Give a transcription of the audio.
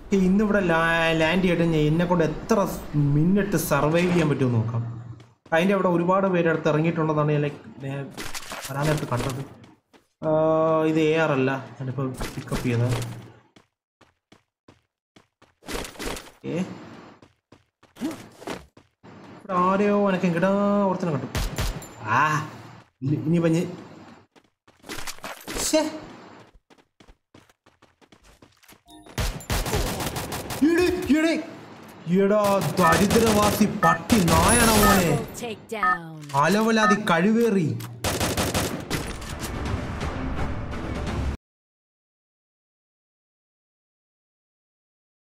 ഏയ് ഇന്നിവിടെ ലാൻഡ് ചെയ്തിട്ട് ഞാൻ എന്നെ കൊണ്ട് എത്ര മിനിറ്റ് സർവൈവ് ചെയ്യാൻ പറ്റുമെന്ന് നോക്കാം അതിൻ്റെ അവിടെ ഒരുപാട് പേര് അടുത്ത് ഇറങ്ങിയിട്ടുണ്ടെന്നാണ് ഞാൻ ലൈക്ക് വരാൻ നേരത്ത് കണ്ടത് ആ, ഇത് എ ആർ അല്ല ഞാനിപ്പോൾ പിക്കപ്പ് ചെയ്തത് ഏ ഇവിടെ ആരെയോ എനക്ക് എങ്കിടാ ഓർത്തനെ കണ്ടു ആ ഇനി- ഇനി പഞ്ഞ് ശ്ശേ ഈടെ, ഈടെ. എടാ ദരിദ്രവാസി പട്ടി നായണ മോനെ Take down. അലവലാതി കഴിവേറി